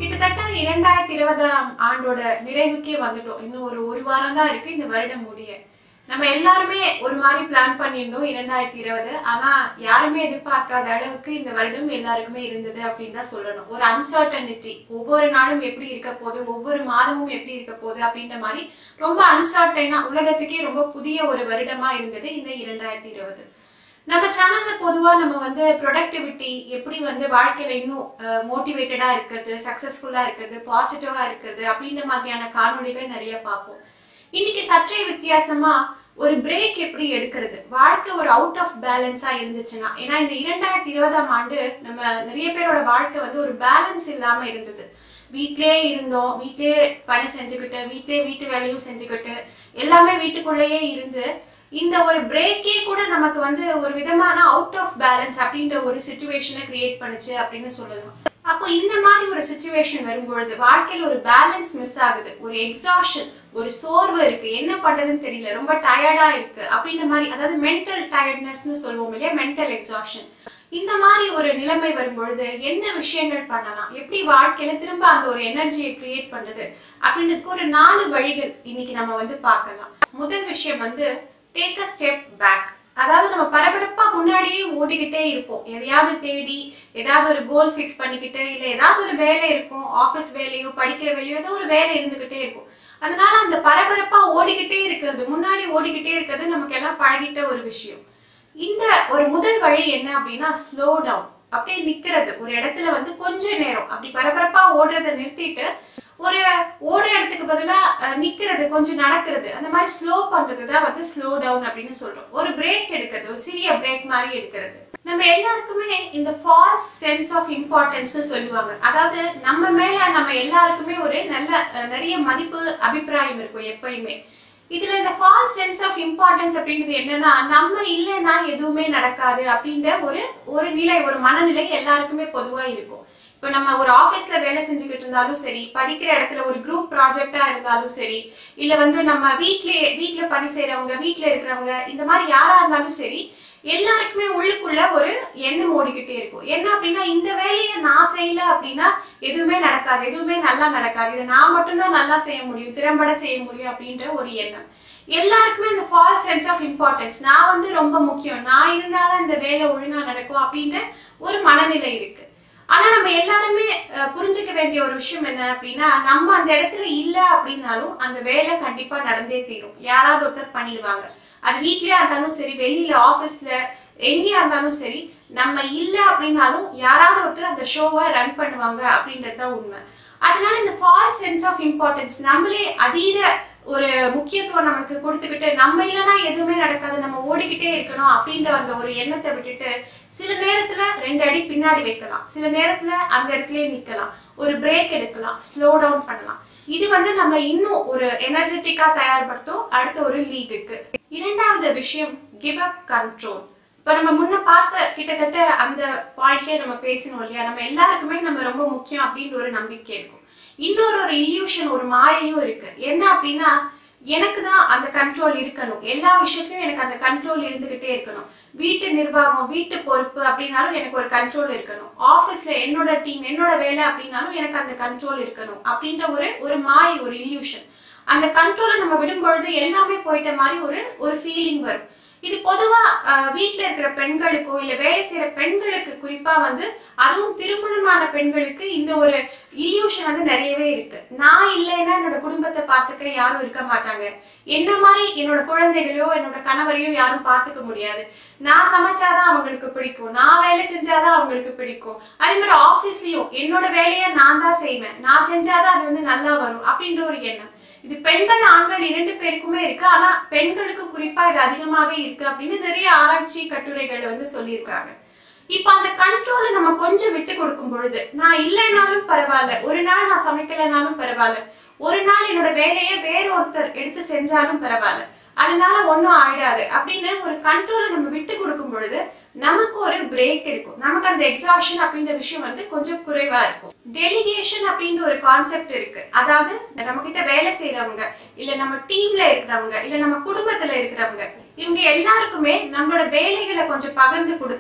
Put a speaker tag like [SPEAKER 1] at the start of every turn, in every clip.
[SPEAKER 1] கிட்டத்தட்ட இரண்டாயிரத்தி இருபதாம் ஆண்டோட நிறைவுக்கே வந்துட்டோம் இன்னும் ஒரு ஒரு வாரம் தான் இருக்கு இந்த வருடம் முடிய நம்ம எல்லாருமே ஒரு மாதிரி பிளான் பண்ணியிருந்தோம் இரண்டாயிரத்தி இருபது ஆனா யாருமே எதிர்பார்க்காத அளவுக்கு இந்த வருடம் எல்லாருக்குமே இருந்தது அப்படின்னு தான் சொல்லணும் ஒரு அன்சர்டனிட்டி ஒவ்வொரு நாளும் எப்படி இருக்க போகுது ஒவ்வொரு மாதமும் எப்படி இருக்க போகுது அப்படின்ற மாதிரி ரொம்ப அன்சர்டைனா உலகத்துக்கே ரொம்ப புதிய ஒரு வருடமா இருந்தது இந்த இரண்டாயிரத்தி இருபது நம்ம சேனல்ல பொதுவா நம்ம வந்து ப்ரொடக்டிவிட்டி எப்படி வந்து வாழ்க்கையில இன்னும் மோட்டிவேட்டடா இருக்கிறது சக்சஸ்ஃபுல்லா இருக்கிறது பாசிட்டிவா இருக்கிறது அப்படின்ற மாதிரியான காணொளிகள் நிறைய பார்ப்போம் இன்னைக்கு சற்றே வித்தியாசமா ஒரு பிரேக் எப்படி எடுக்கிறது வாழ்க்கை ஒரு அவுட் ஆஃப் பேலன்ஸா இருந்துச்சுன்னா ஏன்னா இந்த இரண்டாயிரத்தி இருபதாம் ஆண்டு நம்ம நிறைய பேரோட வாழ்க்கை வந்து ஒரு பேலன்ஸ் இல்லாம இருந்தது வீட்டிலே இருந்தோம் வீட்டிலே பணி செஞ்சுக்கிட்டு வீட்டிலே வீட்டு வேலையும் செஞ்சுக்கிட்டு எல்லாமே வீட்டுக்குள்ளேயே இருந்து இந்த ஒரு பிரேக்கே கூட நமக்கு வந்து ஒரு விதமான அவுட் ஆஃப் பேலன்ஸ் அப்படின்ற ஒரு சுச்சுவேஷனை கிரியேட் பண்ணுச்சு அப்படின்னு சொல்லலாம் அப்போ இந்த மாதிரி ஒரு சுச்சுவேஷன் வரும்பொழுது வாழ்க்கையில ஒரு பேலன்ஸ் மிஸ் ஆகுது ஒரு எக்ஸாஷன் ஒரு சோர்வு இருக்கு என்ன பண்றதுன்னு தெரியல ரொம்ப டயர்டா இருக்கு அப்படின்ற மாதிரி அதாவது மென்டல் டயர்ட்னஸ்னு சொல்லுவோம் இல்லையா மென்டல் எக்ஸாஷன் இந்த மாதிரி ஒரு நிலைமை வரும்பொழுது என்ன விஷயங்கள் பண்ணலாம் எப்படி வாழ்க்கையில திரும்ப அந்த ஒரு எனர்ஜியை கிரியேட் பண்றது அப்படின்றதுக்கு ஒரு நாலு வழிகள் இன்னைக்கு நம்ம வந்து பார்க்கலாம் முதல் விஷயம் வந்து டேக் அ ஸ்டெப் பேக் அதாவது நம்ம பரபரப்பா முன்னாடியே ஓடிக்கிட்டே இருப்போம் எதையாவது தேடி ஏதாவது ஒரு கோல் ஃபிக்ஸ் பண்ணிக்கிட்டு இல்ல ஏதாவது ஒரு வேலை இருக்கும் ஆஃபீஸ் வேலையோ படிக்கிற வேலையோ ஏதோ ஒரு வேலை இருந்துகிட்டே இருக்கும் அதனால அந்த பரபரப்பா ஓடிக்கிட்டே இருக்கிறது முன்னாடி ஓடிக்கிட்டே இருக்கிறது நமக்கு எல்லாம் பழகிட்ட ஒரு விஷயம் இந்த ஒரு முதல் வழி என்ன அப்படின்னா ஸ்லோ டவுன் அப்படியே நிக்கிறது ஒரு இடத்துல வந்து கொஞ்ச நேரம் அப்படி பரபரப்பா ஓடுறதை நிறுத்திட்டு ஒரு ஓடுற இடத்துக்கு பதிலா அஹ், நிக்கிறது கொஞ்சம் நடக்கிறது அந்த மாதிரி ஸ்லோ பண்றது தான் வந்து ஸ்லோ டவுன் அப்படின்னு சொல்றோம் ஒரு பிரேக் எடுக்கிறது ஒரு சிறிய பிரேக் மாதிரி எடுக்கிறது நம்ம எல்லாருக்குமே இந்த ஃபால்ஸ் சென்ஸ் ஆஃப் இம்பார்ட்டன்ஸ் சொல்லுவாங்க அதாவது நம்ம மேல நம்ம எல்லாருக்குமே ஒரு நல்ல அஹ், நிறைய மதிப்பு அபிப்பிராயம் இருக்கும் எப்பயுமே இதுல இந்த ஃபால்ஸ் சென்ஸ் ஆஃப் இம்பார்ட்டன்ஸ் அப்படின்றது என்னன்னா நம்ம இல்லைன்னா எதுவுமே நடக்காது அப்படின்ற ஒரு ஒரு நிலை ஒரு மனநிலை எல்லாருக்குமே பொதுவா இருக்கும் இப்போ நம்ம ஒரு ஆஃபீஸ்ல வேலை செஞ்சுக்கிட்டு இருந்தாலும் சரி படிக்கிற இடத்துல ஒரு குரூப் ப்ராஜெக்டா இருந்தாலும் சரி இல்ல வந்து நம்ம வீட்லயே வீட்ல பணி செய்றவங்க வீட்ல இருக்கிறவங்க இந்த மாதிரி யாரா இருந்தாலும் சரி எல்லாருக்குமே உள்ளுக்குள்ள ஒரு எண்ணம் ஓடிக்கிட்டே இருக்கும் என்ன அப்படின்னா இந்த வேலையை நான் செய்யல அப்படின்னா எதுவுமே நடக்காது எதுவுமே நல்லா நடக்காது இதை நான் மட்டும்தான் நல்லா செய்ய முடியும் திறம்பட செய்ய முடியும் அப்படின்ற ஒரு எண்ணம் எல்லாருக்குமே இந்த ஃபால்ஸ் சென்ஸ் ஆஃப் இம்பார்ட்டன்ஸ் நான் வந்து ரொம்ப முக்கியம் நான் இருந்தாதான் இந்த வேலை ஒழுங்கா நடக்கும் அப்படின்ற ஒரு மனநிலை இருக்கு ஆனா நம்ம எல்லாருமே அஹ், புரிஞ்சுக்க வேண்டிய ஒரு விஷயம் என்ன அப்படின்னா நம்ம அந்த இடத்துல இல்ல அப்படின்னாலும் அந்த வேலை கண்டிப்பா நடந்தே தீரும் யாராவது ஒருத்தர் பண்ணிடுவாங்க அது வீட்லயா இருந்தாலும் சரி வெளியில ஆபீஸ்ல எங்கேயா இருந்தாலும் சரி நம்ம இல்ல அப்படின்னாலும் யாராவது ஒருத்தர் அந்த ஷோவை ரன் பண்ணுவாங்க அப்படின்றது தான் உண்மை அதனால இந்த ஃபால்ஸ் சென்ஸ் ஆஃப் இம்பார்ட்டன்ஸ் நம்மளே அதீத ஒரு முக்கியத்துவம் நமக்கு கொடுத்துக்கிட்டு நம்ம இல்லைன்னா எதுவுமே நடக்காது நம்ம ஓடிக்கிட்டே இருக்கணும் அப்படின்ற அந்த ஒரு எண்ணத்தை விட்டுட்டு சில நேரத்துல ரெண்டு அடி பின்னாடி வைக்கலாம் சில நேரத்துல அந்த இடத்துலயே நிக்கலாம் ஒரு பிரேக் எடுக்கலாம் ஸ்லோ டவுன் பண்ணலாம் இது வந்து நம்ம இன்னும் ஒரு எனர்ஜெட்டிக்கா தயார்படுத்தும் அடுத்த ஒரு லீகுக்கு இரண்டாவது விஷயம் கிவ் அப் கண்ட்ரோல் இப்ப நம்ம முன்ன பார்த்த கிட்டத்தட்ட அந்த பாயிண்ட்லயே நம்ம பேசணும் இல்லையா நம்ம எல்லாருக்குமே நம்ம ரொம்ப முக்கியம் அப்படின்னு ஒரு நம்பிக்கை இருக்கும் இன்னொரு ஒரு இல்யூஷன் ஒரு மாயையும் இருக்கு என்ன அப்படின்னா எனக்கு தான் அந்த கண்ட்ரோல் இருக்கணும் எல்லா விஷயத்துலயும் எனக்கு அந்த கண்ட்ரோல் இருந்துகிட்டே இருக்கணும் வீட்டு நிர்வாகம் வீட்டு பொறுப்பு அப்படின்னாலும் எனக்கு ஒரு கண்ட்ரோல் இருக்கணும் ஆஃபீஸ்ல என்னோட டீம் என்னோட வேலை அப்படின்னாலும் எனக்கு அந்த கண்ட்ரோல் இருக்கணும் அப்படின்ற ஒரு ஒரு மாயை ஒரு இல்யூஷன் அந்த கண்ட்ரோலை நம்ம விடும் பொழுது எல்லாமே போயிட்ட மாதிரி ஒரு ஒரு ஃபீலிங் வரும் இது பொதுவா அஹ், வீட்ல இருக்கிற பெண்களுக்கோ இல்ல வேலை செய்யற பெண்களுக்கு குறிப்பா வந்து அதுவும் திருமணமான பெண்களுக்கு இந்த ஒரு இல்யூஷன் வந்து நிறையவே இருக்கு நான் இல்லைன்னா என்னோட குடும்பத்தை பார்த்துக்க யாரும் இருக்க மாட்டாங்க என்ன மாதிரி என்னோட குழந்தைகளையோ என்னோட கணவரையோ யாரும் பார்த்துக்க முடியாது நான் சமைச்சாதான் அவங்களுக்கு பிடிக்கும் நான் வேலை செஞ்சாதான் அவங்களுக்கு பிடிக்கும் அதே மாதிரி ஆஃபீஸ்லயும் என்னோட வேலையை நான் தான் செய்வேன் நான் செஞ்சாதான் அது வந்து நல்லா வரும் அப்படின்ற ஒரு எண்ணம் இது பெண்கள் ஆண்கள் இரண்டு பேருக்குமே இருக்கு ஆனா பெண்களுக்கு குறிப்பா இது அதிகமாவே இருக்கு அப்படின்னு நிறைய ஆராய்ச்சி கட்டுரைகள் வந்து சொல்லியிருக்காங்க இப்ப அந்த கண்ட்ரோலை நம்ம கொஞ்சம் விட்டு கொடுக்கும் பொழுது நான் இல்லைனாலும் பரவாயில்ல ஒரு நாள் நான் சமைக்கலைனாலும் பரவாயில்ல ஒரு நாள் என்னோட வேலையை வேற ஒருத்தர் எடுத்து செஞ்சாலும் பரவாயில்ல அதனால ஒன்றும் ஆயிடாது அப்படின்னு ஒரு கண்ட்ரோலை நம்ம விட்டு கொடுக்கும் பொழுது நமக்கு ஒரு பிரேக் இருக்கும் நமக்கு அந்த எக்ஸாஷன் அப்படின்ற விஷயம் வந்து கொஞ்சம் குறைவா இருக்கும் டெலிகேஷன் அப்படின்ற ஒரு கான்செப்ட் இருக்கு அதாவது நம்ம கிட்ட வேலை செய்யறவங்க இல்ல நம்ம டீம்ல இருக்கிறவங்க இல்ல நம்ம குடும்பத்துல இருக்கிறவங்க இவங்க எல்லாருக்குமே நம்மளோட வேலைகளை கொஞ்சம் பகிர்ந்து கொடுத்தா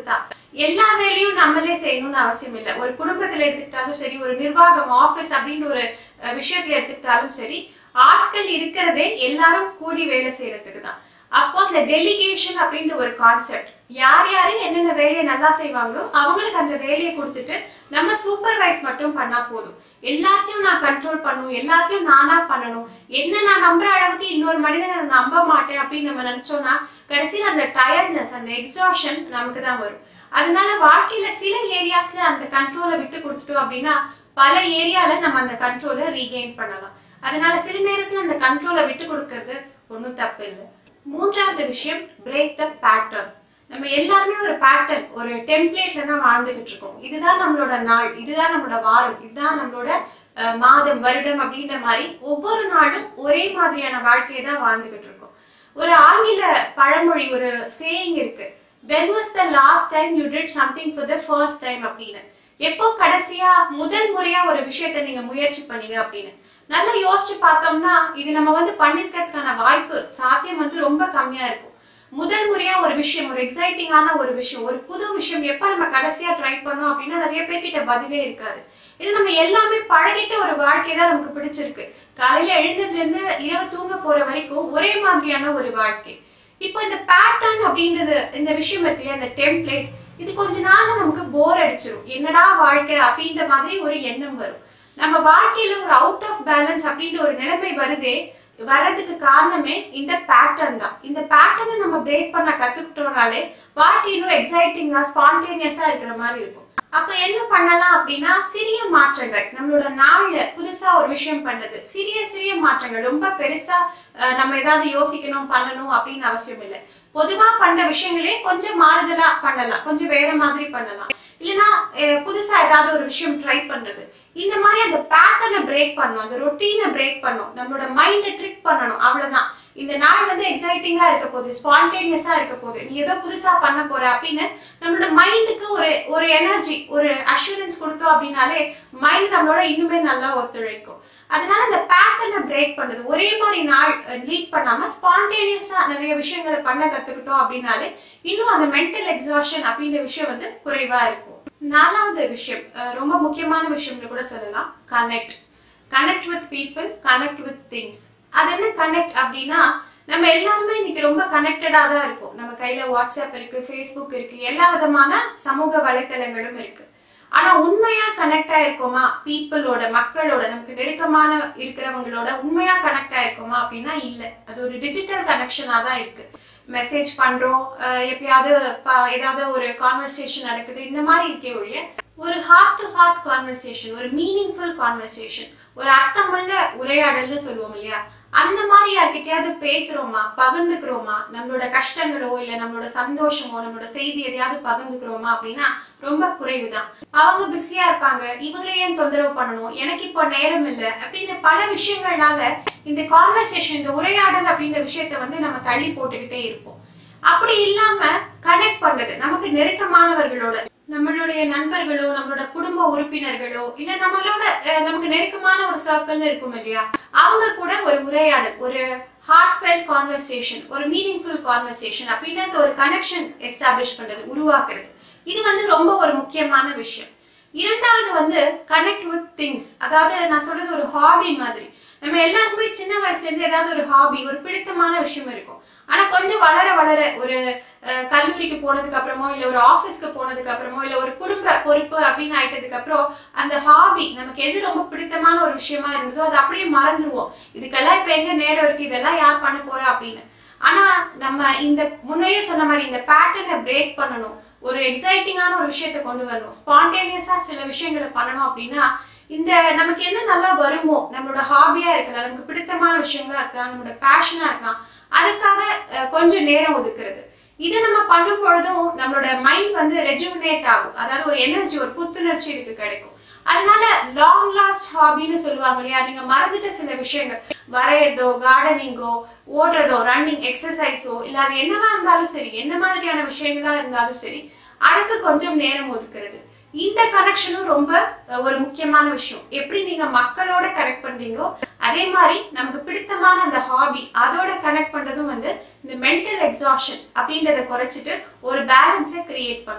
[SPEAKER 1] எல்லா வேலையும் நம்மளே செய்யணும்னு அவசியம் இல்லை ஒரு குடும்பத்துல எடுத்துக்கிட்டாலும் சரி ஒரு நிர்வாகம் ஆபீஸ் அப்படின்னு ஒரு அஹ், விஷயத்துல எடுத்துக்கிட்டாலும் சரி ஆட்கள் இருக்கிறதே எல்லாரும் கூடி வேலை செய்யறதுக்கு தான் அப்போ அந்த டெலிகேஷன் அப்படின்ற ஒரு கான்செப்ட் யார் யாரு என்னென்ன வேலையை நல்லா செய்வாங்களோ அவங்களுக்கு அந்த வேலையை கொடுத்துட்டு நம்ம சூப்பர்வைஸ் மட்டும் பண்ணா போதும் எல்லாத்தையும் நான் கண்ட்ரோல் பண்ணணும் எல்லாத்தையும் நானா பண்ணணும் என்ன நான் நம்புற அளவுக்கு இன்னொரு மனிதனை நான் நம்ப மாட்டேன் அப்படின்னு நம்ம நினைச்சோம்னா கடைசியில் அந்த டயர்ட்னஸ் அந்த எக்ஸாஷன் நமக்கு தான் வரும் அதனால வாழ்க்கையில சில ஏரியாஸ்ல அந்த கண்ட்ரோலை விட்டு கொடுத்துட்டோம் அப்படின்னா பல ஏரியால நம்ம அந்த கண்ட்ரோலை ரீகெயின் பண்ணலாம் அதனால சில நேரத்துல அந்த கண்ட்ரோலை விட்டு கொடுக்கறது ஒன்றும் தப்பு இல்லை மூன்றாவது விஷயம் பிரேக் த பேட்டர்ன் நம்ம எல்லாருமே ஒரு பேட்டர்ன் ஒரு டெம்ப்ளேட்ல தான் வாழ்ந்துகிட்டு இருக்கோம் இதுதான் நம்மளோட நாள் இதுதான் நம்மளோட வாரம் இதுதான் நம்மளோட அஹ், மாதம் வருடம் அப்படின்ற மாதிரி ஒவ்வொரு நாளும் ஒரே மாதிரியான வாழ்க்கையை தான் வாழ்ந்துகிட்டு இருக்கோம் ஒரு ஆங்கில பழமொழி ஒரு சேயிங் இருக்கு when was the last time you did something for the first time அப்படின்னு எப்போ கடைசியா முதல் முறையா ஒரு விஷயத்த நீங்க முயற்சி பண்ணீங்க அப்படின்னு நல்லா யோசிச்சு பார்த்தோம்னா இது நம்ம வந்து பண்ணிருக்கிறதுக்கான வாய்ப்பு சாத்தியம் வந்து ரொம்ப கம்மியா இருக்கும் முதல் முறையா ஒரு விஷயம் ஒரு எக்ஸைட்டிங்கான ஒரு விஷயம் ஒரு புது விஷயம் எப்ப நம்ம கடைசியா ட்ரை பண்ணோம் அப்படின்னா நிறைய பேர்கிட்ட பதிலே இருக்காது ஏன்னா நம்ம எல்லாமே பழகிட்ட ஒரு வாழ்க்கை தான் நமக்கு பிடிச்சிருக்கு காலையில எழுந்ததுல இருந்து இரவு தூங்க போற வரைக்கும் ஒரே மாதிரியான ஒரு வாழ்க்கை இப்போ இந்த பேட்டர்ன் அப்படின்றது இந்த விஷயம் இருக்கு இல்லையா இந்த டெம்ப்ளேட் இது கொஞ்ச நாள் நமக்கு போர் அடிச்சிடும் என்னடா வாழ்க்கை அப்படின்ற மாதிரி ஒரு எண்ணம் வரும் நம்ம வாழ்க்கையில ஒரு அவுட் ஆஃப் பேலன்ஸ் அப்படின்ற ஒரு நிலைமை வருதே வர்றதுக்கு காரணமே இந்த பேட்டர்ன் தான் இந்த பேட்டர்னை நம்ம பிரேக் பண்ண கத்துக்கிட்டோம்னாலே வாழ்க்கை இன்னும் எக்ஸைட்டிங்கா ஸ்பான்டேனியஸா இருக்கிற மாதிரி இருக்கும் அப்ப என்ன பண்ணலாம் அப்படின்னா சிறிய மாற்றங்கள் நம்மளோட நாள்ல புதுசா ஒரு விஷயம் பண்றது சிறிய சிறிய மாற்றங்கள் ரொம்ப பெருசா அஹ், நம்ம ஏதாவது யோசிக்கணும் பண்ணணும் அப்படின்னு அவசியம் இல்லை பொதுவா பண்ற விஷயங்களே கொஞ்சம் மாறுதலா பண்ணலாம் கொஞ்சம் வேற மாதிரி பண்ணலாம் இல்லைன்னா அஹ், புதுசா ஏதாவது ஒரு விஷயம் ட்ரை பண்றது இந்த மாதிரி அந்த பேட்டர்னை பிரேக் பண்ணணும் அந்த ரொட்டீனை பிரேக் பண்ணணும் நம்மளோட மைண்டை ட்ரிக் பண்ணணும் அவ்வளவுதான் இந்த நாள் வந்து எக்ஸைட்டிங்கா இருக்க போகுது ஸ்பான்டேனியஸா இருக்க போகுது நீ ஏதோ புதுசா பண்ண போற அப்படின்னு நம்மளோட மைண்டுக்கு ஒரு ஒரு எனர்ஜி ஒரு அஷூரன்ஸ் கொடுத்தோம் அப்படின்னாலே மைண்ட் நம்மளோட இன்னுமே நல்லா ஒத்துழைக்கும் அதனால இந்த பேட்டர்னை பிரேக் பண்ணுது ஒரே மாதிரி நாள் லீட் பண்ணாம ஸ்பான்டேனியஸா நிறைய விஷயங்களை பண்ண கத்துக்கிட்டோம் அப்படின்னாலே இன்னும் அந்த மென்டல் எக்ஸாஷன் அப்படின்ற விஷயம் வந்து குறைவா இருக்கும் நாலாவது விஷயம் அஹ் ரொம்ப முக்கியமான விஷயம்னு கூட சொல்லலாம் connect connect with people connect with things அது என்ன கனெக்ட் அப்படின்னா நம்ம எல்லாருமே இன்னைக்கு ரொம்ப கனெக்டடா தான் இருக்கும் நம்ம கையில வாட்ஸ்அப் இருக்கு ஃபேஸ்புக் இருக்கு எல்லா விதமான சமூக வலைத்தளங்களும் இருக்கு ஆனா உண்மையா கனெக்ட் ஆயிருக்கோமா பீப்புளோட மக்களோட நமக்கு நெருக்கமான இருக்கிறவங்களோட உண்மையா கனெக்ட் ஆயிருக்கோமா அப்படின்னா இல்ல அது ஒரு டிஜிட்டல் கனெக்ஷனா தான் இருக்கு மெசேஜ் பண்றோம் அஹ் எப்பயாவது ப- ஏதாவது ஒரு கான்வர்சேஷன் நடக்குது இந்த மாதிரி இருக்கே ஒழிய ஒரு ஹார்ட் டு ஹார்ட் கான்வர்சேஷன் ஒரு மீனிங்ஃபுல் கான்வர்சேஷன் ஒரு அர்த்தமுள்ள உரையாடல்னு சொல்லுவோம் இல்லையா அந்த மாதிரி யார்கிட்டயாவது பேசுறோமா பகிர்ந்துக்கிறோமா நம்மளோட கஷ்டங்களோ இல்ல நம்மளோட சந்தோஷமோ நம்மளோட செய்தி எதையாவது பகிர்ந்துக்கிறோமா அப்படின்னா ரொம்ப குறைவுதான் அவங்க பிஸியா இருப்பாங்க இவங்களே ஏன் தொந்தரவு பண்ணணும் எனக்கு இப்போ நேரம் இல்லை அப்படின்னு பல விஷயங்கள்னால இந்த கான்வர்சேஷன் இந்த உரையாடல் அப்படின்ற விஷயத்த வந்து நம்ம தள்ளி போட்டுக்கிட்டே இருப்போம் அப்படி இல்லாம கனெக்ட் பண்றது நமக்கு நெருக்கமானவர்களோட நம்மளுடைய நண்பர்களோ நம்மளோட குடும்ப உறுப்பினர்களோ இல்ல நம்மளோட அஹ், நமக்கு நெருக்கமான ஒரு சர்க்கிள்னு இருக்கும் இல்லையா அவங்க கூட ஒரு உரையாடல் ஒரு ஹார்ட்ஃபெல் கான்வர்சேஷன் ஒரு மீனிங்ஃபுல் கான்வர்சேஷன் அப்படின்னு அந்த ஒரு கனெக்ஷன் எஸ்டாப்ளிஷ் பண்றது உருவாக்குறது இது வந்து ரொம்ப ஒரு முக்கியமான விஷயம் இரண்டாவது வந்து கனெக்ட் வித் திங்ஸ் அதாவது நான் சொல்றது ஒரு ஹாபி மாதிரி நம்ம எல்லாருக்குமே சின்ன வயசுல இருந்து ஏதாவது ஒரு ஹாபி ஒரு பிடித்தமான விஷயம் இருக்கும் ஆனா கொஞ்சம் வளர வளர ஒரு அஹ், கல்லூரிக்கு போனதுக்கு அப்புறமோ இல்ல ஒரு ஆபீஸ்க்கு போனதுக்கு அப்புறமோ இல்ல ஒரு குடும்ப பொறுப்பு அப்படின்னு ஆயிட்டதுக்கு அப்புறம் அந்த ஹாபி நமக்கு எது ரொம்ப பிடித்தமான ஒரு விஷயமா இருந்ததோ அதை அப்படியே மறந்துடுவோம் இதுக்கெல்லாம் இப்ப எங்க நேரம் இருக்கு இதெல்லாம் யார் பண்ண போறா அப்படின்னு ஆனா நம்ம இந்த முன்னையே சொன்ன மாதிரி இந்த பேட்டர்னை பிரேக் பண்ணணும் ஒரு எக்ஸைட்டிங்கான ஒரு விஷயத்தை கொண்டு வரணும் ஸ்பான்டேனியஸா சில விஷயங்களை பண்ணணும் அப்படின்னா இந்த நமக்கு என்ன நல்லா வருமோ நம்மளோட ஹாபியா இருக்கலாம் நமக்கு பிடித்தமான விஷயங்களா இருக்கலாம் நம்மளோட பேஷனா இருக்கலாம் அதுக்காக அஹ், கொஞ்சம் நேரம் ஒதுக்குறது இதை நம்ம பண்ணும் பொழுதும் நம்மளோட மைண்ட் வந்து ரெஜுமினேட் ஆகும் அதாவது ஒரு எனர்ஜி ஒரு புத்துணர்ச்சி இதுக்கு கிடைக்கும் அதனால லாங் லாஸ்ட் ஹாபின்னு சொல்லுவாங்க இல்லையா நீங்க மறந்துட்ட சில விஷயங்கள் வரையறதோ கார்டனிங்கோ ஓடுறதோ ரன்னிங் எக்ஸசைஸோ இல்ல அது என்னவா இருந்தாலும் சரி என்ன மாதிரியான விஷயங்களா இருந்தாலும் சரி அதுக்கு கொஞ்சம் நேரம் ஒதுக்குறது இந்த கனெக்ஷனும் ரொம்ப அஹ், ஒரு முக்கியமான விஷயம் எப்படி நீங்க மக்களோட கனெக்ட் பண்றீங்களோ அதே மாதிரி நமக்கு பிடித்தமான அந்த ஹாபி அதோட கனெக்ட் பண்றதும் வந்து இந்த மென்டல் எக்ஸாஷன் அப்படின்றத குறைச்சிட்டு ஒரு பேலன்ஸை கிரியேட் பண்ணும்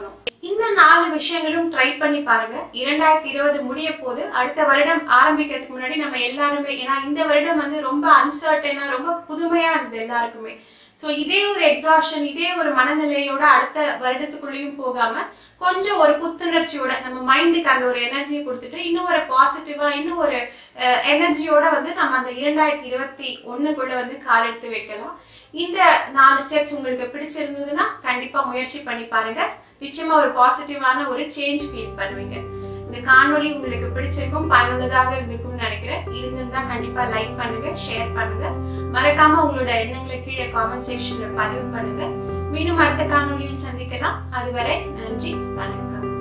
[SPEAKER 1] இந்த நாலு விஷயங்களும் ட்ரை பண்ணி பாருங்க இரண்டாயிரத்தி இருபது முடிய போது அடுத்த வருடம் ஆரம்பிக்கிறதுக்கு முன்னாடி நம்ம எல்லாருமே ஏன்னா இந்த வருடம் வந்து ரொம்ப அன்சர்டனா ரொம்ப புதுமையா இருந்தது எல்லாருக்குமே ஸோ இதே ஒரு எக்ஸாஷன் இதே ஒரு மனநிலையோட அடுத்த வருடத்துக்குள்ளேயும் போகாம கொஞ்சம் ஒரு புத்துணர்ச்சியோட நம்ம மைண்டுக்கு அந்த ஒரு எனர்ஜியை கொடுத்துட்டு இன்னும் ஒரு பாசிட்டிவா இன்னும் ஒரு எனர்ஜியோட வந்து நம்ம அந்த இரண்டாயிரத்தி இருபத்தி ஒண்ணுக்குள்ள வந்து கால் எடுத்து வைக்கலாம் இந்த நாலு ஸ்டெப்ஸ் உங்களுக்கு பிடிச்சிருந்ததுன்னா கண்டிப்பா முயற்சி பண்ணி பாருங்க நிச்சயமா ஒரு பாசிட்டிவான ஒரு சேஞ்ச் ஃபீல் பண்ணுவீங்க இந்த காணொளி உங்களுக்கு பிடிச்சிருக்கும் பயனுள்ளதாக இருந்திருக்கும்னு நினைக்கிறேன் இருந்திருந்தா கண்டிப்பா லைக் பண்ணுங்க ஷேர் பண்ணுங்க மறக்காம உங்களோட எண்ணங்களை கீழே காமெண்ட் செக்ஷன்ல பதிவு பண்ணுங்க மீண்டும் அடுத்த காணொளியில் சந்திக்கலாம் அதுவரை நன்றி வணக்கம்